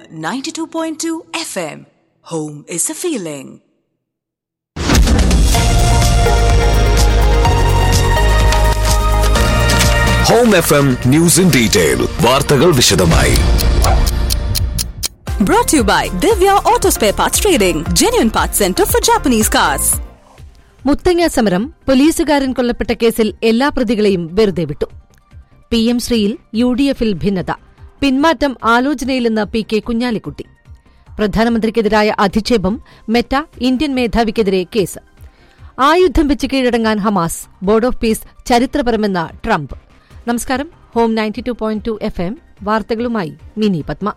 92.2 FM. Home is a feeling. Home F M news in detail വാർത്തകൾ വിശദമായി Brought to you by Divya Auto Spare Parts Trading, genuine parts center for Japanese cars. Muthanga സമരം പോലീസുകാരൻ കൊല്ലപ്പെട്ട കേസിൽ എല്ലാ പ്രതികളെയും വെറുതെ വിട്ടു പി എം ശ്രീയിൽ യു ഡി എഫിൽ ഭിന്നത പിന്മാറ്റം ആലോചനയിലെന്ന് പി കെ കുഞ്ഞാലിക്കുട്ടി പ്രധാനമന്ത്രിക്കെതിരായ അധിക്ഷേപം മെറ്റ ഇന്ത്യൻ മേധാവിക്കെതിരെ കേസ് ആയുധം വെച്ച് കീഴടങ്ങാൻ ഹമാസ് ബോർഡ് ഓഫ് പീസ് ചരിത്രപരമെന്ന ട്രംപ് നമസ്കാരം home ninety two point two F M വാർത്തകളുമായി മിനി പത്മ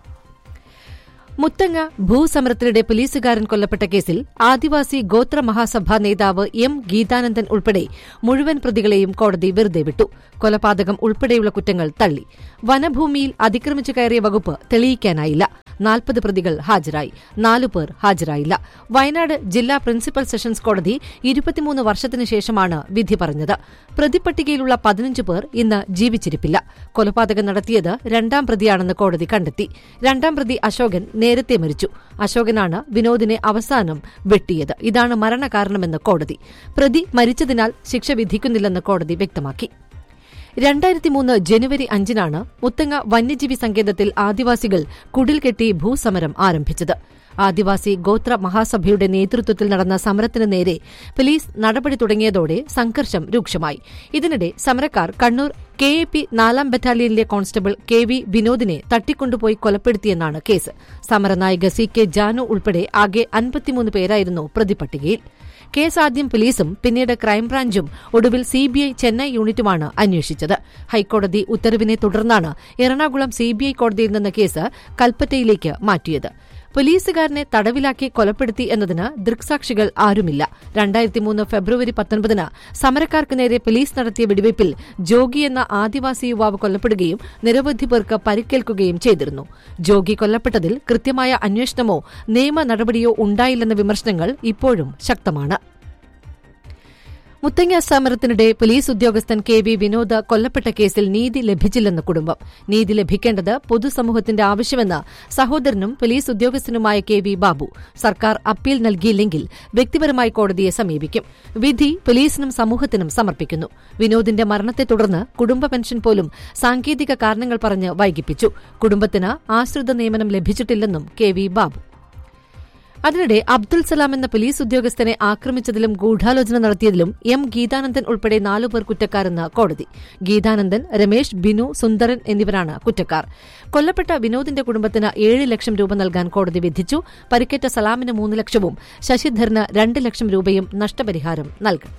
മുത്തങ്ങ ഭൂസമരത്തിനിടെ പോലീസുകാരൻ കൊല്ലപ്പെട്ട കേസിൽ ആദിവാസി ഗോത്ര മഹാസഭാ നേതാവ് എം ഗീതാനന്ദൻ ഉൾപ്പെടെ മുഴുവൻ പ്രതികളെയും കോടതി വെറുതെ വിട്ടു കൊലപാതകം ഉൾപ്പെടെയുള്ള കുറ്റങ്ങൾ തള്ളി വനഭൂമിയിൽ അതിക്രമിച്ചു കയറിയ വകുപ്പ് തെളിയിക്കാനായില്ല നാൽപ്പത് പ്രതികൾ ഹാജരായി നാലു പേർ ഹാജരായില്ല വയനാട് ജില്ലാ പ്രിൻസിപ്പൽ സെഷൻസ് കോടതി ഇരുപത്തിമൂന്ന് വർഷത്തിനു ശേഷമാണ് വിധി പറഞ്ഞത് പ്രതിപട്ടികയിലുള്ള പതിനഞ്ച് പേർ ഇന്ന് ജീവിച്ചിരിപ്പില്ല കൊലപാതകം നടത്തിയത് രണ്ടാം പ്രതിയാണെന്ന് കോടതി കണ്ടെത്തി രണ്ടാം പ്രതി അശോകൻ നേരത്തെ മരിച്ചു അശോകനാണ് വിനോദിനെ അവസാനം വെട്ടിയത് ഇതാണ് മരണകാരണമെന്ന് കോടതി പ്രതി മരിച്ചതിനാൽ ശിക്ഷ വിധിക്കുന്നില്ലെന്ന് കോടതി വ്യക്തമാക്കി രണ്ടായിരത്തി മൂന്ന് ജനുവരി അഞ്ചിനാണ് മുത്തങ്ങ വന്യജീവി സങ്കേതത്തിൽ ആദിവാസികൾ കുടിൽ കെട്ടി ഭൂസമരം ആരംഭിച്ചത് ആദിവാസി ഗോത്ര മഹാസഭയുടെ നേതൃത്വത്തിൽ നടന്ന സമരത്തിന് നേരെ പോലീസ് നടപടി തുടങ്ങിയതോടെ സംഘർഷം രൂക്ഷമായി ഇതിനിടെ സമരക്കാർ കണ്ണൂർ കെ എ പി നാലാം ബറ്റാലിയനിലെ കോൺസ്റ്റബിൾ കെ വി വിനോദിനെ തട്ടിക്കൊണ്ടുപോയി കൊലപ്പെടുത്തിയെന്നാണ് കേസ് സമരനായിക സി കെ ജാനു ഉൾപ്പെടെ ആകെ അൻപത്തിമൂന്ന് പേരായിരുന്നു പ്രതിപട്ടികയിൽ കേസ് ആദ്യം പോലീസും പിന്നീട് ക്രൈംബ്രാഞ്ചും ഒടുവിൽ സിബിഐ ചെന്നൈ യൂണിറ്റുമാണ് അന്വേഷിച്ചത് ഹൈക്കോടതി ഉത്തരവിനെ തുടർന്നാണ് എറണാകുളം സിബിഐ കോടതിയിൽ നിന്ന് കേസ് കൽപ്പറ്റയിലേക്ക് മാറ്റിയത് പോലീസുകാരനെ തടവിലാക്കി കൊലപ്പെടുത്തി എന്നതിന് ദൃക്സാക്ഷികൾ ആരുമില്ല രണ്ടായിരത്തിമൂന്ന് ഫെബ്രുവരി പത്തൊൻപതിന് സമരക്കാർക്ക് നേരെ പോലീസ് നടത്തിയ വെടിവയ്പിൽ ജോഗി എന്ന ആദിവാസി യുവാവ് കൊല്ലപ്പെടുകയും നിരവധി പേർക്ക് പരിക്കേൽക്കുകയും ചെയ്തിരുന്നു ജോഗി കൊല്ലപ്പെട്ടതിൽ കൃത്യമായ അന്വേഷണമോ നിയമ നടപടിയോ ഉണ്ടായില്ലെന്ന വിമർശനങ്ങൾ ഇപ്പോഴും ശക്തമാണ് മുത്തങ്ങ സമരത്തിനിടെ പോലീസ് ഉദ്യോഗസ്ഥൻ കെ വി വിനോദ് കൊല്ലപ്പെട്ട കേസിൽ നീതി ലഭിച്ചില്ലെന്ന് കുടുംബം നീതി ലഭിക്കേണ്ടത് പൊതുസമൂഹത്തിന്റെ ആവശ്യമെന്ന് സഹോദരനും പോലീസ് ഉദ്യോഗസ്ഥനുമായ കെ വി ബാബു സർക്കാർ അപ്പീൽ നൽകിയില്ലെങ്കിൽ വ്യക്തിപരമായി കോടതിയെ സമീപിക്കും വിധി പോലീസിനും സമൂഹത്തിനും സമർപ്പിക്കുന്നു വിനോദിന്റെ മരണത്തെ തുടർന്ന് കുടുംബ പെൻഷൻ പോലും സാങ്കേതിക കാരണങ്ങൾ പറഞ്ഞ് വൈകിപ്പിച്ചു കുടുംബത്തിന് ആശ്രിത നിയമനം ലഭിച്ചിട്ടില്ലെന്നും കെ വി ബാബു അതിനിടെ അബ്ദുൽ സലാം എന്ന പോലീസ് ഉദ്യോഗസ്ഥനെ ആക്രമിച്ചതിലും ഗൂഢാലോചന നടത്തിയതിലും എം ഗീതാനന്ദൻ ഉൾപ്പെടെ നാലുപേർ കുറ്റക്കാരെന്ന് കോടതി ഗീതാനന്ദൻ രമേശ് ബിനു സുന്ദരൻ എന്നിവരാണ് കുറ്റക്കാർ കൊല്ലപ്പെട്ട വിനോദിന്റെ കുടുംബത്തിന് ഏഴ് ലക്ഷം രൂപ നൽകാൻ കോടതി വിധിച്ചു പരിക്കേറ്റ സലാമിന് മൂന്ന് ലക്ഷവും ശശിധരന് രണ്ട് ലക്ഷം രൂപയും നഷ്ടപരിഹാരം നൽകും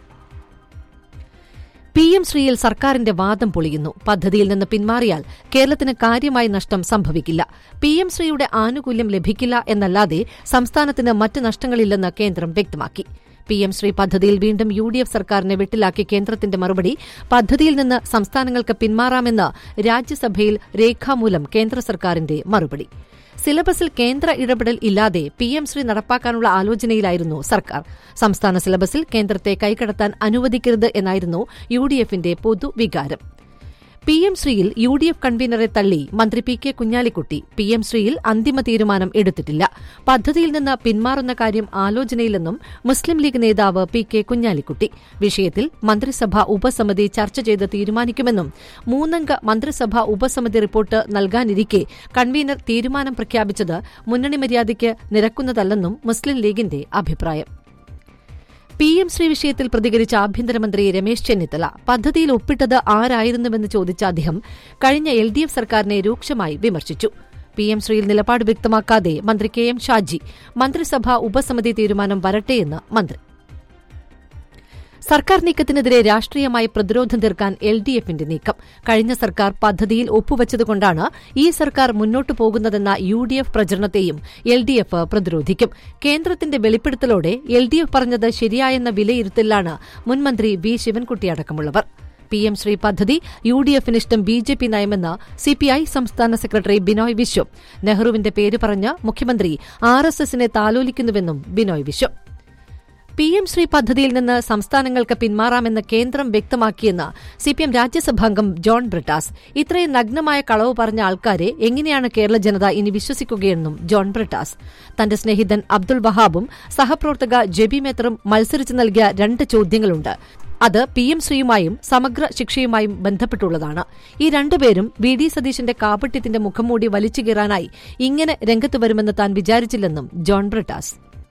പി എം ശ്രീയിൽ സർക്കാരിന്റെ വാദം പൊളിയുന്നു പദ്ധതിയിൽ നിന്ന് പിന്മാറിയാൽ കേരളത്തിന് കാര്യമായ നഷ്ടം സംഭവിക്കില്ല പി എം ശ്രീയുടെ ആനുകൂല്യം ലഭിക്കില്ല എന്നല്ലാതെ സംസ്ഥാനത്തിന് മറ്റ് നഷ്ടങ്ങളില്ലെന്ന് കേന്ദ്രം വ്യക്തമാക്കി പി എം ശ്രീ പദ്ധതിയിൽ വീണ്ടും യു ഡി എഫ് സർക്കാരിനെ വെട്ടിലാക്കി കേന്ദ്രത്തിന്റെ മറുപടി പദ്ധതിയിൽ നിന്ന് സംസ്ഥാനങ്ങൾക്ക് പിന്മാറാമെന്ന് രാജ്യസഭയിൽ രേഖാമൂലം കേന്ദ്ര സർക്കാരിന്റെ മറുപടി സിലബസിൽ കേന്ദ്ര ഇടപെടൽ ഇല്ലാതെ പി എം ശ്രീ നടപ്പാക്കാനുള്ള ആലോചനയിലായിരുന്നു സർക്കാർ സംസ്ഥാന സിലബസിൽ കേന്ദ്രത്തെ കൈകടത്താൻ അനുവദിക്കരുത് എന്നായിരുന്നു യു ഡി എഫിന്റെ പൊതുവികാരം പി എം ശ്രീയിൽ യു ഡി എഫ് കൺവീനറെ തള്ളി മന്ത്രി P K Kunhalikutty P M ശ്രീയിൽ അന്തിമ തീരുമാനം എടുത്തിട്ടില്ല പദ്ധതിയിൽ നിന്ന് പിന്മാറുന്ന കാര്യം ആലോചനയിലെന്നും മുസ്ലിം ലീഗ് നേതാവ് പി കെ കുഞ്ഞാലിക്കുട്ടി വിഷയത്തിൽ മന്ത്രിസഭാ ഉപസമിതി ചർച്ച ചെയ്ത് തീരുമാനിക്കുമെന്നും മൂന്നംഗ മന്ത്രിസഭാ ഉപസമിതി റിപ്പോർട്ട് നൽകാനിരിക്കെ കൺവീനർ തീരുമാനം പ്രഖ്യാപിച്ചത് മുന്നണി മര്യാദയ്ക്ക് നിരക്കുന്നതല്ലെന്നും മുസ്ലിം ലീഗിന്റെ അഭിപ്രായം പി എം ശ്രീ വിഷയത്തിൽ പ്രതികരിച്ച ആഭ്യന്തരമന്ത്രി രമേശ് ചെന്നിത്തല പദ്ധതിയിൽ ഒപ്പിട്ടത് ആരായിരുന്നുവെന്ന് ചോദിച്ച അദ്ദേഹം കഴിഞ്ഞ എൽ ഡി എഫ് സർക്കാരിനെ രൂക്ഷമായി വിമർശിച്ചു പി എം ശ്രീയിൽ നിലപാട് വ്യക്തമാക്കാതെ മന്ത്രി കെ എം ഷാജി മന്ത്രിസഭാ ഉപസമിതി തീരുമാനം വരട്ടെയെന്ന് മന്ത്രി സർക്കാർ നീക്കത്തിനെതിരെ രാഷ്ട്രീയമായി പ്രതിരോധം തീർക്കാൻ എൽ ഡി എഫിന്റെ നീക്കം കഴിഞ്ഞ സർക്കാർ പദ്ധതിയിൽ ഒപ്പുവച്ചതുകൊണ്ടാണ് ഈ സർക്കാർ മുന്നോട്ടു പോകുന്നതെന്ന യു ഡി എഫ് പ്രചരണത്തെയും എൽ ഡി എഫ് പ്രതിരോധിക്കും കേന്ദ്രത്തിന്റെ വെളിപ്പെടുത്തലോടെ എൽ ഡി എഫ് പറഞ്ഞത് ശരിയായെന്ന വിലയിരുത്തലാണ് മുൻമന്ത്രി വി ശിവൻകുട്ടി അടക്കമുള്ളവർ പി എം ശ്രീ പദ്ധതി യു ഡി എഫിനിഷ്ടം ബി ജെ പി നയമെന്ന് സിപിഐ സംസ്ഥാന സെക്രട്ടറി ബിനോയ് വിശ്വം നെഹ്റുവിന്റെ പേര് പറഞ്ഞ് മുഖ്യമന്ത്രി ആർ എസ് എസിനെ താലോലിക്കുന്നുവെന്നും ബിനോയ് വിശ്വം പി എം ശ്രീ പദ്ധതിയിൽ നിന്ന് സംസ്ഥാനങ്ങൾക്ക് പിന്മാറാമെന്ന് കേന്ദ്രം വ്യക്തമാക്കിയെന്ന് സിപിഎം രാജ്യസഭാംഗം ജോൺ ബ്രിട്ടാസ് ഇത്രയും നഗ്നമായ കളവ് പറഞ്ഞ ആൾക്കാരെ എങ്ങനെയാണ് കേരള ജനത ഇനി വിശ്വസിക്കുകയെന്നും ജോൺ ബ്രിട്ടാസ് തന്റെ സ്നേഹിതൻ അബ്ദുൾ വഹാബും സഹപ്രവർത്തക ജെബി മേത്തറും മത്സരിച്ച് നൽകിയ രണ്ട് ചോദ്യങ്ങളുണ്ട് അത് പി എം ശ്രീയുമായും സമഗ്ര ശിക്ഷയുമായും ബന്ധപ്പെട്ടുള്ളതാണ് ഈ രണ്ടുപേരും വി ഡി സതീശന്റെ കാപട്യത്തിന്റെ മുഖംമൂടി വലിച്ചു കീറാനായി ഇങ്ങനെ രംഗത്ത് വരുമെന്ന് താൻ വിചാരിച്ചില്ലെന്നും ജോൺ ബ്രിട്ടാസ്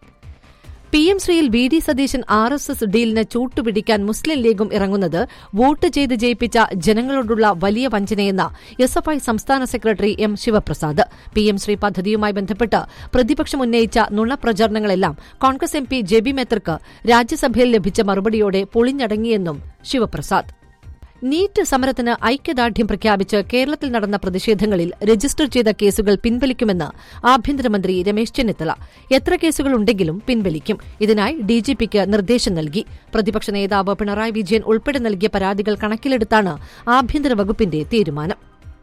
പി എം ശ്രീയിൽ V D Satheesan R S S ഡീലിന് ചൂട്ടുപിടിക്കാൻ മുസ്ലിം ലീഗും ഇറങ്ങുന്നത് വോട്ട് ചെയ്ത് ജയിപ്പിച്ച ജനങ്ങളോടുള്ള വലിയ വഞ്ചനയെന്ന എസ് എഫ് ഐ സംസ്ഥാന സെക്രട്ടറി M Sivaprasad P M Shri പദ്ധതിയുമായി ബന്ധപ്പെട്ട് പ്രതിപക്ഷം ഉന്നയിച്ച നുണപ്രചാരണങ്ങളെല്ലാം കോൺഗ്രസ് എം പി ജെബി മെത്തർക്ക് രാജ്യസഭയിൽ ലഭിച്ച മറുപടിയോടെ പൊളിഞ്ഞടങ്ങിയെന്നും ശിവപ്രസാദ് നീറ്റ് സമരത്തിന് ഐക്യദാർഢ്യം പ്രഖ്യാപിച്ച് കേരളത്തിൽ നടന്ന പ്രതിഷേധങ്ങളിൽ രജിസ്റ്റർ ചെയ്ത കേസുകൾ പിൻവലിക്കുമെന്ന് ആഭ്യന്തരമന്ത്രി രമേശ് ചെന്നിത്തല എത്ര കേസുകളുണ്ടെങ്കിലും പിൻവലിക്കും ഇതിനായി ഡിജിപിക്ക് നിർദ്ദേശം നൽകി പ്രതിപക്ഷ നേതാവ് പിണറായി വിജയൻ ഉൾപ്പെടെ നൽകിയ പരാതികൾ കണക്കിലെടുത്താണ് ആഭ്യന്തര വകുപ്പിന്റെ തീരുമാനം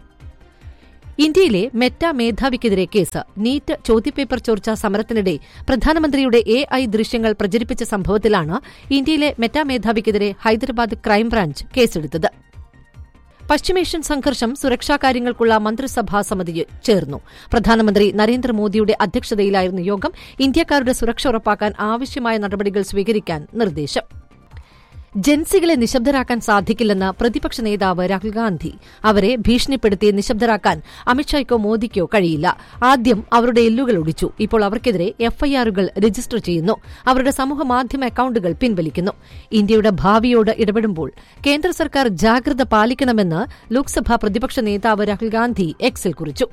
ഇന്ത്യയിലെ മെറ്റ മേധാവിക്കെതിരെ കേസ് നീറ്റ് ചോദ്യപേപ്പർ ചോർച്ച സമരത്തിനിടെ പ്രധാനമന്ത്രിയുടെ എ ഐ ദൃശ്യങ്ങൾ പ്രചരിപ്പിച്ച സംഭവത്തിലാണ് ഇന്ത്യയിലെ മെറ്റ മേധാവിക്കെതിരെ ഹൈദരാബാദ് ക്രൈംബ്രാഞ്ച് കേസെടുത്തത് പശ്ചിമേഷ്യൻ സംഘർഷം സുരക്ഷാ കാര്യങ്ങൾക്കുള്ള മന്ത്രിസഭാ സമിതി ചേർന്നു പ്രധാനമന്ത്രി നരേന്ദ്രമോദിയുടെ അധ്യക്ഷതയിലായിരുന്നു യോഗം ഇന്ത്യക്കാരുടെ സുരക്ഷ ഉറപ്പാക്കാൻ ആവശ്യമായ നടപടികൾ സ്വീകരിക്കാൻ നിർദ്ദേശം ജൻസികളെ നിശബ്ദരാക്കാൻ സാധിക്കില്ലെന്ന് പ്രതിപക്ഷ നേതാവ് രാഹുൽ ഗാന്ധി അവരെ ഭീഷണിപ്പെടുത്തി നിശബ്ദരാക്കാൻ അമിത്ഷായ്ക്കോ മോദിക്കോ കഴിയില്ല ആദ്യം അവരുടെ എല്ലുകൾ ഒടിച്ചു ഇപ്പോൾ അവർക്കെതിരെ എഫ്ഐആറുകൾ രജിസ്റ്റർ ചെയ്യുന്നു അവരുടെ സമൂഹമാധ്യമ അക്കൌണ്ടുകൾ പിൻവലിക്കുന്നു ഇന്ത്യയുടെ ഭാവിയോട് ഇടപെടുമ്പോൾ കേന്ദ്ര സർക്കാർ ജാഗ്രത പാലിക്കണമെന്ന് ലോക്സഭാ പ്രതിപക്ഷ നേതാവ് രാഹുൽ ഗാന്ധി എക്സിൽ കുറിച്ചു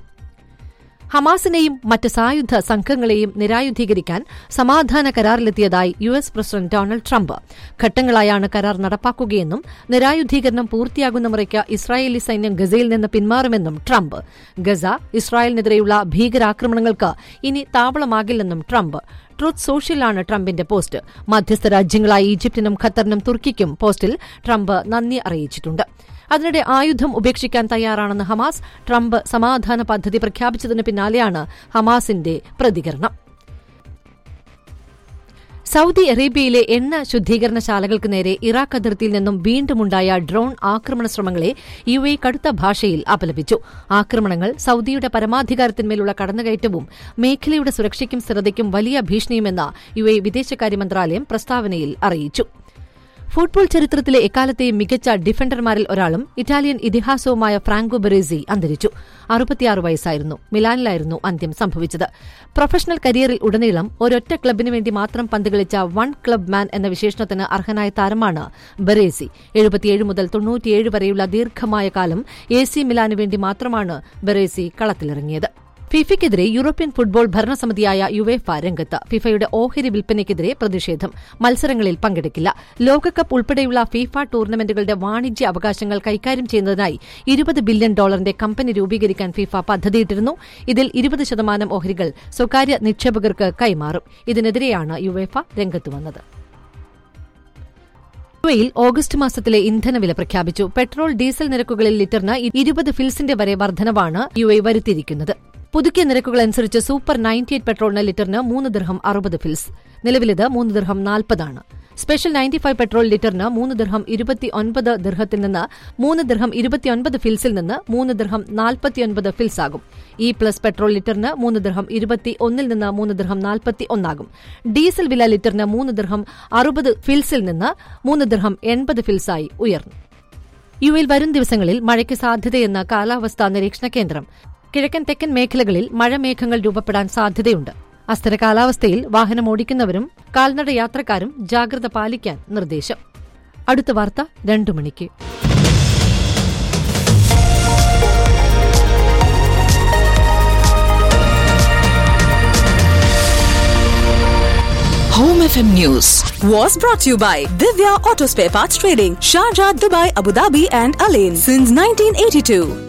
ഹമാസിനെയും മറ്റ് സായുധ സംഘങ്ങളെയും നിരായുധീകരിക്കാൻ സമാധാന കരാറിലെത്തിയതായി U S president Donald Trump ഘട്ടങ്ങളായാണ് കരാർ നടപ്പാക്കുകയെന്നും നിരായുധീകരണം പൂർത്തിയാകുന്ന മുറയ്ക്ക് ഇസ്രായേലി സൈന്യം ഗസയിൽ നിന്ന് പിന്മാറുമെന്നും ട്രംപ് ഗസ ഇസ്രായേലിനെതിരെയുള്ള ഭീകരാക്രമണങ്ങൾക്ക് ഇനി താവളമാകില്ലെന്നും ട്രംപ് ട്രൂത്ത് സോഷ്യലാണ് ട്രംപിന്റെ പോസ്റ്റ് മധ്യസ്ഥ രാജ്യങ്ങളായ ഈജിപ്തിനും ഖത്തറിനും തുർക്കിക്കും പോസ്റ്റിൽ ട്രംപ് നന്ദി അറിയിച്ചിട്ടുണ്ട് അതിനിടെ ആയുധം ഉപേക്ഷിക്കാൻ തയ്യാറാണെന്ന് ഹമാസ് ട്രംപ് സമാധാന പദ്ധതി പ്രഖ്യാപിച്ചതിന് പിന്നാലെയാണ് ഹമാസിന്റെ പ്രതികരണം സൌദി അറേബ്യയിലെ എണ്ണ ശുദ്ധീകരണശാലകൾക്ക് നേരെ ഇറാഖ് അതിർത്തിയിൽ നിന്നും വീണ്ടുമുണ്ടായ ഡ്രോൺ ആക്രമണ ശ്രമങ്ങളെ യു എ കടുത്ത ഭാഷയിൽ അപലപിച്ചു ആക്രമണങ്ങൾ സൌദിയുടെ പരമാധികാരത്തിന്മേലുള്ള കടന്നുകയറ്റവും മേഖലയുടെ സുരക്ഷയ്ക്കും സ്ഥിരതയ്ക്കും വലിയ ഭീഷണിയുമെന്ന് യു എ വിദേശകാര്യ മന്ത്രാലയം പ്രസ്താവനയിൽ അറിയിച്ചു ഫുട്ബോൾ ചരിത്രത്തിലെ എക്കാലത്തെയും മികച്ച ഡിഫൻഡർമാരിൽ ഒരാളും ഇറ്റാലിയൻ ഇതിഹാസവുമായ ഫ്രാങ്കോ ബെറേസി അന്തരിച്ചു അറുപത്തിയാറ് വയസ്സായിരുന്നു മിലാനിലായിരുന്നു അന്ത്യം സംഭവിച്ചത് പ്രൊഫഷണൽ കരിയറിൽ ഉടനീളം ഒരൊറ്റ ക്ലബിനു വേണ്ടി മാത്രം പന്ത് കളിച്ച വൺ ക്ലബ് മാൻ എന്ന വിശേഷണത്തിന് അർഹനായ താരമാണ് ബെറേസി എഴുപത്തിയേഴ് മുതൽ തൊണ്ണൂറ്റിയേഴ് വരെയുള്ള ദീർഘമായ കാലം എ സി മിലാനു വേണ്ടി മാത്രമാണ് ബെറേസി കളത്തിലിറങ്ങിയത് ഫിഫയ്ക്കെതിരെ യൂറോപ്യൻ ഫുട്ബോൾ ഭരണസമിതിയായ യുവേഫ രംഗത്ത് ഫിഫയുടെ ഓഹരി വിൽപ്പനയ്ക്കെതിരെ പ്രതിഷേധം മത്സരങ്ങളിൽ പങ്കെടുക്കില്ല ലോകകപ്പ് ഉൾപ്പെടെയുള്ള ഫിഫ ടൂർണമെന്റുകളുടെ വാണിജ്യ അവകാശങ്ങൾ കൈകാര്യം ചെയ്യുന്നതിനായി ഇരുപത് ബില്യൺ ഡോളറിന്റെ കമ്പനി രൂപീകരിക്കാൻ ഫിഫ പദ്ധതിയിട്ടിരുന്നു ഇതിൽ ഇരുപത് ശതമാനം ഓഹരികൾ സ്വകാര്യ നിക്ഷേപകർക്ക് കൈമാറും ഇതിനെതിരെയാണ് യുവേഫ രംഗത്തുവന്നത് യിൽ ഓഗസ്റ്റ് മാസത്തിലെ ഇന്ധനവില പ്രഖ്യാപിച്ചു പെട്രോൾ ഡീസൽ നിരക്കുകളിൽ ലിറ്ററിന് ഇരുപത് ഫിൽസിന്റെ വരെ വർധനവാണ് യു എ വരുത്തിയിരിക്കുന്നത് പുതുക്കിയ നിരക്കുകൾ അനുസരിച്ച് സൂപ്പർ നയൻറ്റി എയ്റ്റ് പെട്രോളിന് ലിറ്ററിന് മൂന്ന് ദിർഹം അറുപത് ഫിൽസ് നിലവിലിത് മൂന്ന് ദിർഹം നാൽപ്പതാണ് സ്പെഷ്യൽ നയൻറ്റി ഫൈവ് പെട്രോൾ ലിറ്ററിന് മൂന്ന് ദിർഹം ഇരുപത്തി ഒൻപത് ദിർഹത്തിൽ നിന്ന് മൂന്ന് ദിർഹം ഇരുപത്തിയൊൻപത് ഫിൽസിൽ നിന്ന് മൂന്ന് ദിർഹം നാൽപ്പത്തിയൊൻപത് ഫിൽസ് ആകും ഇ പ്ലസ് പെട്രോൾ ലിറ്ററിന് മൂന്ന് ദിർഹം ഇരുപത്തി ഒന്നിൽ നിന്ന് മൂന്ന് ദിർഹം നാൽപ്പത്തി ഒന്നാകും ഡീസൽ വില ലിറ്ററിന് മൂന്ന് ദിർഹം അറുപത് ഫിൽസിൽ നിന്ന് മൂന്ന് ദിർഹം എൺപത് ഫിൽസായി ഉയർന്നു യുഎയിൽ വരും ദിവസങ്ങളിൽ മഴയ്ക്ക് സാധ്യതയെന്ന് കാലാവസ്ഥാ നിരീക്ഷണ കേന്ദ്രം കിഴക്കൻ തെക്കൻ മേഖലകളിൽ മഴമേഘങ്ങൾ രൂപപ്പെടാൻ സാധ്യതയുണ്ട് അസ്ഥിര കാലാവസ്ഥയിൽ വാഹനം ഓടിക്കുന്നവരും കാൽനട യാത്രക്കാരും ജാഗ്രത പാലിക്കാൻ നിർദ്ദേശം അടുത്ത വാർത്ത രണ്ടു മണിക്ക് Home FM News was brought to you by Divya Auto Spare Parts Trading, Sharjah, Dubai, Abu Dhabi, and Alain since 1982.